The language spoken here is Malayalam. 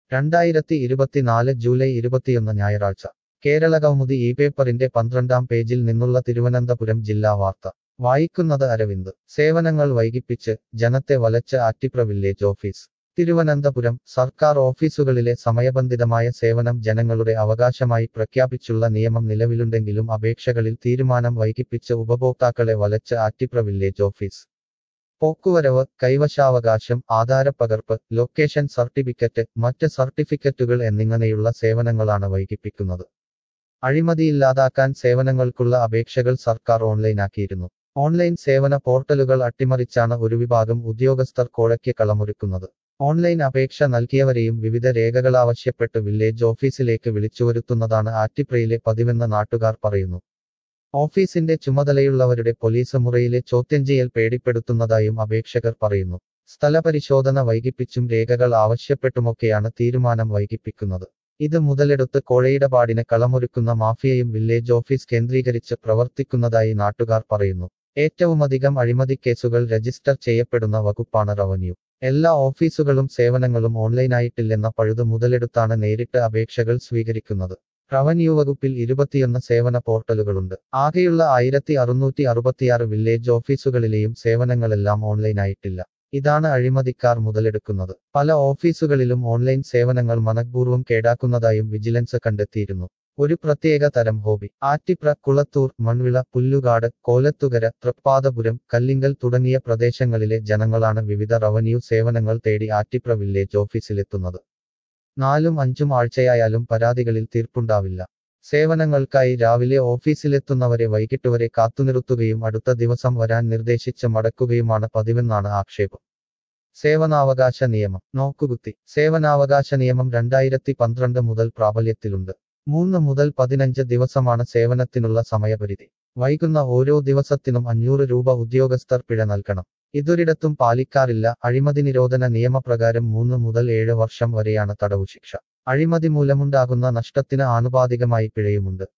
രണ്ടായിരത്തി ഇരുപത്തിനാല് ജൂലൈ ഇരുപത്തിയൊന്ന് ഞായറാഴ്ച കേരള കൗമുദി ഈ പേപ്പറിന്റെ പന്ത്രണ്ടാം പേജിൽ നിന്നുള്ള തിരുവനന്തപുരം ജില്ലാ വാർത്ത വായിക്കുന്നത് അരവിന്ദ് സേവനങ്ങൾ വൈകിപ്പിച്ച് ജനത്തെ വലച്ച് ആറ്റിപ്ര വില്ലേജ് ഓഫീസ് തിരുവനന്തപുരം സർക്കാർ ഓഫീസുകളിലെ സമയബന്ധിതമായ സേവനം ജനങ്ങളുടെ അവകാശമായി പ്രഖ്യാപിച്ചുള്ള നിയമം നിലവിലുണ്ടെങ്കിലും അപേക്ഷകളിൽ തീരുമാനം വൈകിപ്പിച്ച് ഉപഭോക്താക്കളെ വലച്ച് ആറ്റിപ്ര വില്ലേജ് ഓഫീസ് പോക്കുവരവ് കൈവശാവകാശം ആധാരപ്പകർപ്പ് ലൊക്കേഷൻ സർട്ടിഫിക്കറ്റ് മറ്റ് സർട്ടിഫിക്കറ്റുകൾ എന്നിങ്ങനെയുള്ള സേവനങ്ങളാണ് വൈകിപ്പിക്കുന്നത് അഴിമതിയില്ലാതാക്കാൻ സേവനങ്ങൾക്കുള്ള അപേക്ഷകൾ സർക്കാർ ഓൺലൈനാക്കിയിരുന്നു ഓൺലൈൻ സേവന പോർട്ടലുകൾ അട്ടിമറിച്ചാണ് ഒരു വിഭാഗം ഉദ്യോഗസ്ഥർ കോഴയ്ക്ക് കളമൊരുക്കുന്നത് ഓൺലൈൻ അപേക്ഷ നൽകിയവരെയും വിവിധ രേഖകൾ ആവശ്യപ്പെട്ട് വില്ലേജ് ഓഫീസിലേക്ക് വിളിച്ചുവരുത്തുന്നതാണ് ആറ്റിപ്രയിലെ പതിവെന്ന് നാട്ടുകാർ പറയുന്നു ഓഫീസിന്റെ ചുമതലയുള്ളവരുടെ പോലീസ് മുറയിലെ ചോദ്യം ചെയ്യൽ പേടിപ്പെടുത്തുന്നതായും അപേക്ഷകർ പറയുന്നു സ്ഥലപരിശോധന വൈകിപ്പിച്ചും രേഖകൾ ആവശ്യപ്പെട്ടുമൊക്കെയാണ് തീരുമാനം വൈകിപ്പിക്കുന്നത് ഇത് മുതലെടുത്ത് കോഴയിടപാടിന് കളമൊരുക്കുന്ന മാഫിയയും വില്ലേജ് ഓഫീസ് കേന്ദ്രീകരിച്ച് പ്രവർത്തിക്കുന്നതായി നാട്ടുകാർ പറയുന്നു ഏറ്റവുമധികം അഴിമതി കേസുകൾ രജിസ്റ്റർ ചെയ്യപ്പെടുന്ന വകുപ്പാണ് റവന്യൂ എല്ലാ ഓഫീസുകളും സേവനങ്ങളും ഓൺലൈനായിട്ടില്ലെന്ന പഴുത് മുതലെടുത്താണ് നേരിട്ട് അപേക്ഷകൾ സ്വീകരിക്കുന്നത് റവന്യൂ വകുപ്പിൽ ഇരുപത്തിയൊന്ന് സേവന പോർട്ടലുകളുണ്ട് ആകെയുള്ള ആയിരത്തി അറുന്നൂറ്റി അറുപത്തിയാറ് വില്ലേജ് ഓഫീസുകളിലെയും സേവനങ്ങളെല്ലാം ഓൺലൈനായിട്ടില്ല ഇതാണ് അഴിമതിക്കാർ മുതലെടുക്കുന്നത് പല ഓഫീസുകളിലും ഓൺലൈൻ സേവനങ്ങൾ മനഃപൂർവ്വം കേടാക്കുന്നതായും വിജിലൻസ് കണ്ടെത്തിയിരുന്നു ഒരു പ്രത്യേക തരം ഹോബി ആറ്റിപ്ര കുളത്തൂർ മൺവിള പുല്ലുകാട് കോലത്തുകര തൃപ്പാദപുരം കല്ലിങ്കൽ തുടങ്ങിയ പ്രദേശങ്ങളിലെ ജനങ്ങളാണ് വിവിധ റവന്യൂ സേവനങ്ങൾ തേടി ആറ്റിപ്ര വില്ലേജ് ഓഫീസിലെത്തുന്നത് നാലും അഞ്ചും ആഴ്ചയായാലും പരാതികളിൽ തീർപ്പുണ്ടാവില്ല സേവനങ്ങൾക്കായി രാവിലെ ഓഫീസിലെത്തുന്നവരെ വൈകിട്ട് വരെ കാത്തുനിർത്തുകയും അടുത്ത ദിവസം വരാൻ നിർദ്ദേശിച്ച് മടക്കുകയുമാണ് പതിവെന്നാണ് ആക്ഷേപം സേവനാവകാശ നിയമം നോക്കുകുത്തി സേവനാവകാശ നിയമം രണ്ടായിരത്തി പന്ത്രണ്ട് മുതൽ പ്രാബല്യത്തിലുണ്ട് മൂന്ന് മുതൽ പതിനഞ്ച് ദിവസമാണ് സേവനത്തിനുള്ള സമയപരിധി വൈകുന്ന ഓരോ ദിവസത്തിനും അഞ്ഞൂറ് രൂപ ഉദ്യോഗസ്ഥർ പിഴ നൽകണം ഇതൊരിടത്തും പാലിക്കാറില്ല അഴിമതി നിരോധന നിയമപ്രകാരം മൂന്ന് മുതൽ ഏഴ് വർഷം വരെയാണ് തടവു ശിക്ഷ അഴിമതി മൂലമുണ്ടാകുന്ന നഷ്ടത്തിന് ആനുപാതികമായി പിഴയുമുണ്ട്